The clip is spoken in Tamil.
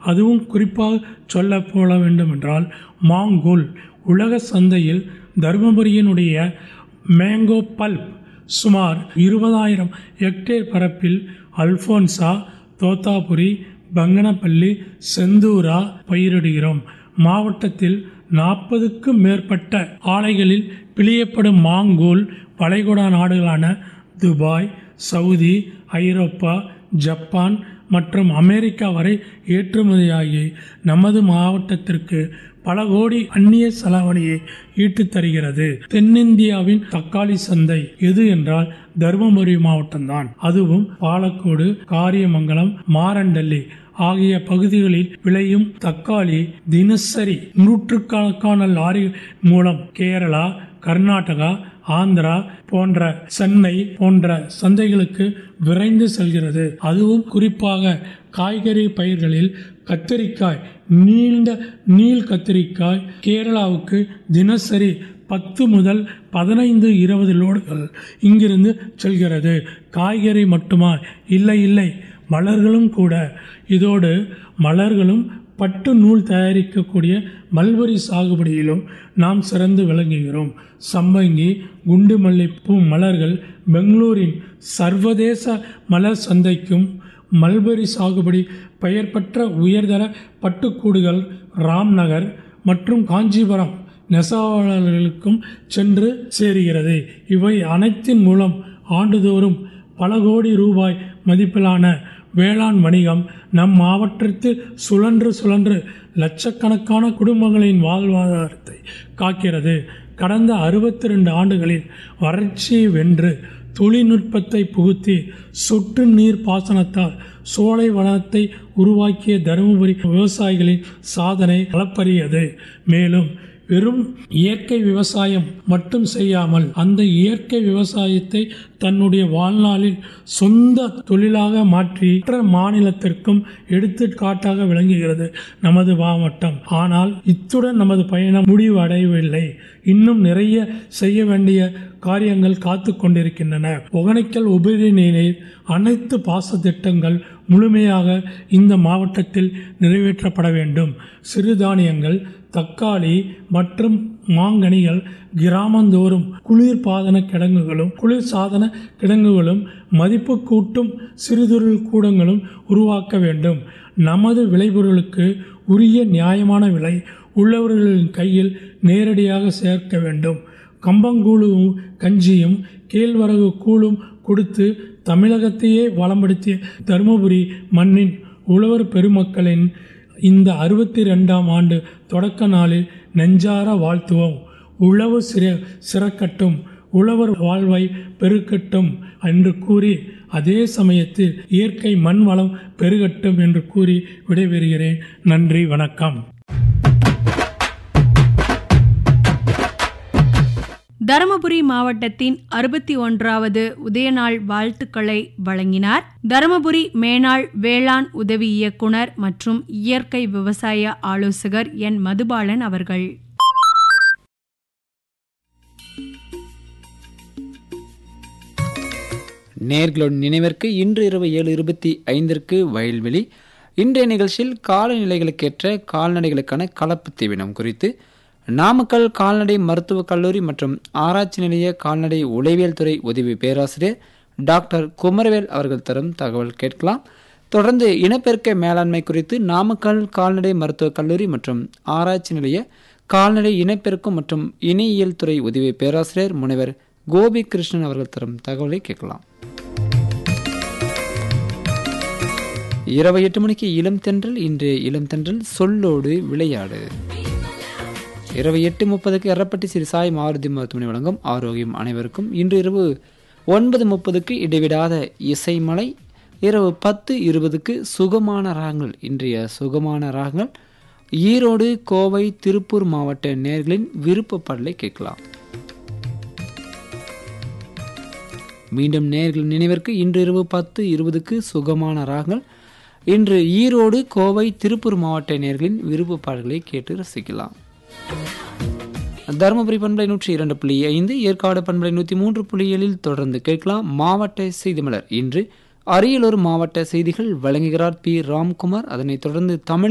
அதுவும் குறிப்பாக சொல்ல போல வேண்டுமென்றால் மாங்கோல் உலக சந்தையில் தருமபுரியினுடைய மேங்கோ பல்ப் சுமார் இருபதாயிரம் ஹெக்டேர் பரப்பில் அல்ஃபோன்சா தோத்தாபுரி பங்கனப்பள்ளி செந்தூரா பயிரிடுகிறோம் மாவட்டத்தில் நாற்பதுக்கும் மேற்பட்ட ஆலைகளில் பிழியப்படும் மாங்கோல் வளைகுடா நாடுகளான துபாய் சவுதி ஐரோப்பா ஜப்பான் மற்றும் அமெரிக்கா வரை ஏற்றுமதியாகி நமது மாவட்டத்திற்கு பல கோடி அந்நிய செலவழியை ஈட்டுத் தருகிறது தென்னிந்தியாவின் தக்காளி சந்தை எது என்றால் தருமபுரி மாவட்டம்தான் அதுவும் பாலக்கோடு காரியமங்கலம் மாரண்டல்லி ஆகிய பகுதிகளில் விளையும் தக்காளி தினசரி நூற்றுக்கணக்கான லாரி மூலம் கேரளா கர்நாடகா ஆந்திரா போன்ற சென்னை போன்ற சந்தைகளுக்கு விரைந்து செல்கிறது அதுவும் குறிப்பாக காய்கறி பயிர்களில் கத்திரிக்காய் நீண்ட நீள் கத்திரிக்காய் கேரளாவுக்கு தினசரி பத்து முதல் பதினைந்து இருபது லோடுகள் இங்கிருந்து செல்கிறது காய்கறி மட்டுமா இல்லை இல்லை மலர்களும் கூட இதோடு மலர்களும் பட்டு நூல் தயாரிக்கக்கூடிய மல்பரி சாகுபடியிலும் நாம் சிறந்து விளங்குகிறோம் சம்பங்கி குண்டு மல்லிப்பூ மலர்கள் பெங்களூரின் சர்வதேச மலர் சந்தைக்கும் மல்பரி சாகுபடி பெயர் பெற்ற உயர்தர பட்டுக்கூடுகள் ராம்நகர் மற்றும் காஞ்சிபுரம் நெசவாளர்களுக்கும் சென்று சேருகிறது இவை அனைத்தின் மூலம் ஆண்டுதோறும் பல கோடி ரூபாய் மதிப்பிலான வேளாண் வணிகம் நம் மாவட்டத்தில் சுழன்று சுழன்று லட்சக்கணக்கான குடும்பங்களின் வாழ்வாதாரத்தை காக்கிறது கடந்த அறுபத்தி ரெண்டு ஆண்டுகளில் வறட்சியை வென்று தொழில்நுட்பத்தை புகுத்தி சொட்டு நீர் பாசனத்தால் சோலை வளத்தை உருவாக்கிய தருமபுரி விவசாயிகளின் சாதனை அளப்பரியது மேலும் வெறும் இயற்கை விவசாயம் மட்டும் செய்யாமல் அந்த இயற்கை விவசாயத்தை தன்னுடைய வாழ்நாளில் சொந்த தொழிலாக மாற்றி மற்ற மாநிலத்திற்கும் எடுத்துக்காட்டாக விளங்குகிறது நமது மாவட்டம் ஆனால் இத்துடன் நமது பயணம் முடிவு அடையவில்லை இன்னும் நிறைய செய்ய வேண்டிய காரியங்கள் காத்து கொண்டிருக்கின்றன ஒகனைக்கல் உபரி நீரில் அனைத்து பாச திட்டங்கள் முழுமையாக இந்த மாவட்டத்தில் நிறைவேற்றப்பட வேண்டும் சிறுதானியங்கள் தக்காளி மற்றும் மாங்கனிகள் கிராமந்தோறும் குளிர்பாதன கிடங்குகளும் குளிர் சாதன கிடங்குகளும் மதிப்பு கூட்டும் சிறுதொழில் கூடங்களும் உருவாக்க வேண்டும் நமது விளைபொருளுக்கு உரிய நியாயமான விலை உள்ளவர்களின் கையில் நேரடியாக சேர்க்க வேண்டும் கம்பங்கூழும் கஞ்சியும் கேழ்வரகு கூழும் கொடுத்து தமிழகத்தையே வளம்படுத்திய தருமபுரி மண்ணின் உழவர் பெருமக்களின் இந்த அறுபத்தி ரெண்டாம் ஆண்டு தொடக்க நாளில் நெஞ்சார வாழ்த்துவோம் உழவு சிற சிறக்கட்டும் உழவர் வாழ்வை பெருக்கட்டும் என்று கூறி அதே சமயத்தில் இயற்கை மண் வளம் பெருகட்டும் என்று கூறி விடைபெறுகிறேன் நன்றி வணக்கம் தருமபுரி மாவட்டத்தின் அறுபத்தி ஒன்றாவது உதயநாள் வாழ்த்துக்களை வழங்கினார் தருமபுரி மேனாள் வேளாண் உதவி இயக்குனர் மற்றும் இயற்கை விவசாய ஆலோசகர் என் மதுபாலன் அவர்கள் நேர்களோட நினைவிற்கு இன்று இரவு ஏழு இருபத்தி ஐந்திற்கு வயல்வெளி இன்றைய நிகழ்ச்சியில் காலநிலைகளுக்கேற்ற கால்நடைகளுக்கான கலப்பு தீவினம் குறித்து நாமக்கல் கால்நடை மருத்துவக் கல்லூரி மற்றும் ஆராய்ச்சி நிலைய கால்நடை உளவியல் துறை உதவி பேராசிரியர் டாக்டர் குமரவேல் அவர்கள் தரும் தகவல் கேட்கலாம் தொடர்ந்து இனப்பெருக்க மேலாண்மை குறித்து நாமக்கல் கால்நடை மருத்துவக் கல்லூரி மற்றும் ஆராய்ச்சி நிலைய கால்நடை இனப்பெருக்கம் மற்றும் இணையியல் துறை உதவி பேராசிரியர் முனைவர் கோபி கிருஷ்ணன் அவர்கள் தரும் தகவலை கேட்கலாம் இரவு எட்டு மணிக்கு இளம் தென்றல் இன்றைய இளம் தென்றல் சொல்லோடு விளையாடு இரவு எட்டு முப்பதுக்கு எரப்பட்டி சிறு சாய் மாருதி மருத்துவமனை வழங்கும் ஆரோக்கியம் அனைவருக்கும் இன்று இரவு ஒன்பது முப்பதுக்கு இடைவிடாத இசைமலை இரவு பத்து இருபதுக்கு சுகமான ராகங்கள் இன்றைய சுகமான ராகங்கள் ஈரோடு கோவை திருப்பூர் மாவட்ட நேர்களின் விருப்ப பாடலை கேட்கலாம் மீண்டும் நேர்கள் நினைவிற்கு இன்று இரவு பத்து இருபதுக்கு சுகமான ராகங்கள் இன்று ஈரோடு கோவை திருப்பூர் மாவட்ட நேர்களின் விருப்ப பாடல்களை கேட்டு ரசிக்கலாம் தருமபுரி பண்பலை நூற்றி இரண்டு புள்ளி ஐந்து ஏற்காடு பண்பலை நூற்றி மூன்று புள்ளி ஏழில் தொடர்ந்து கேட்கலாம் மாவட்ட செய்திமலர் இன்று அரியலூர் மாவட்ட செய்திகள் வழங்குகிறார் பி ராம்குமார் அதனைத் தொடர்ந்து தமிழ்